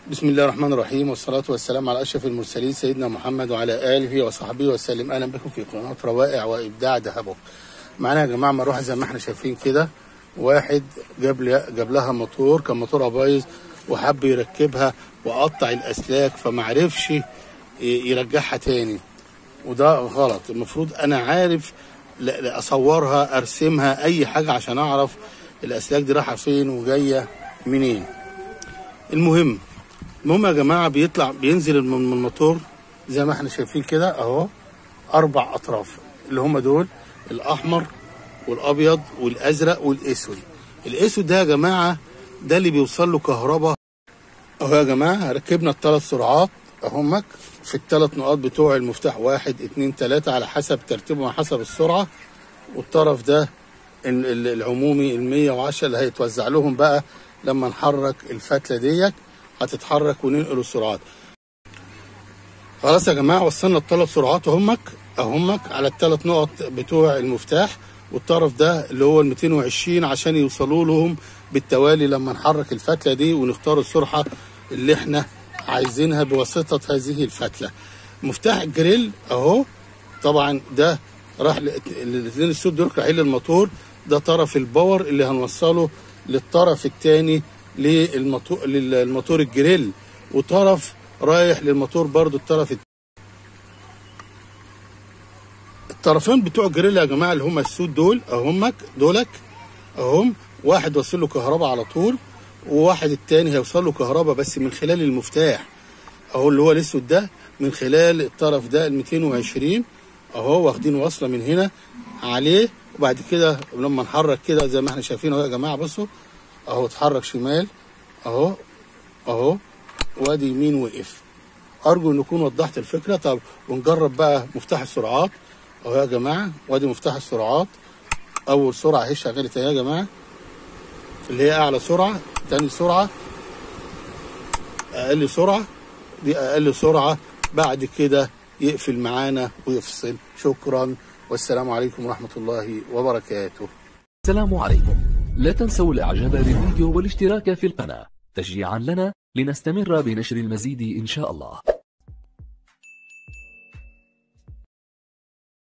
بسم الله الرحمن الرحيم والصلاة والسلام على أشرف المرسلين سيدنا محمد وعلى آله وصحبه وسلم أهلا بكم في قناة روائع وإبداع دهبه معانا يا جماعة مروحة زي ما احنا شايفين كده واحد جاب لي جاب لها موتور كان موتورها بايظ وحب يركبها وقطع الأسلاك فمعرفش ي- يرجعها تاني وده غلط المفروض أنا عارف لا- لا أصورها أرسمها أي حاجة عشان أعرف الأسلاك دي رايحة فين وجاية منين المهم المهم يا جماعه بيطلع بينزل من من الموتور زي ما احنا شايفين كده اهو اربع اطراف اللي هم دول الاحمر والابيض والازرق والاسود الاسود ده يا جماعه ده اللي بيوصل له كهرباء اهو يا جماعه ركبنا الثلاث سرعات اهمك في الثلاث نقاط بتوع المفتاح واحد اتنين تلاته على حسب ترتيبهم على حسب السرعه والطرف ده ال- ال- العمومي ال 110 اللي هيتوزع لهم بقى لما نحرك الفتله ديت هتتحرك وننقل السرعات خلاص يا جماعه وصلنا الثلاث سرعات اهمك اهمك على الثلاث نقط بتوع المفتاح والطرف ده اللي هو ال 220 عشان يوصلوا لهم بالتوالي لما نحرك الفتله دي ونختار السرعه اللي احنا عايزينها بواسطه هذه الفتله مفتاح الجريل اهو طبعا ده راح الاثنين السود دول رايحين للموتور ده طرف الباور اللي هنوصله للطرف الثاني للموتور للموتور الجريل وطرف رايح للموتور برضو الطرف الت- الطرفين بتوع الجريل يا جماعه اللي هم السود دول اهمك دولك اهم واحد وصل له كهرباء على طول وواحد التاني هيوصل له كهرباء بس من خلال المفتاح اهو اللي هو الاسود ده من خلال الطرف ده ال 220 اهو واخدين وصله من هنا عليه وبعد كده لما نحرك كده زي ما احنا شايفين اهو يا جماعه بصوا اهو اتحرك شمال اهو اهو وادي يمين وقف ارجو ان نكون وضحت الفكره طب ونجرب بقى مفتاح السرعات اهو يا جماعه وادي مفتاح السرعات اول سرعه اهي شغلت اهي يا جماعه اللي هي اعلى سرعه تاني سرعه اقل سرعه دي اقل سرعه بعد كده يقفل معانا ويفصل شكرا والسلام عليكم ورحمه الله وبركاته السلام عليكم لا تنسوا الاعجاب بالفيديو والاشتراك في القناة تشجيعا لنا لنستمر بنشر المزيد ان شاء الله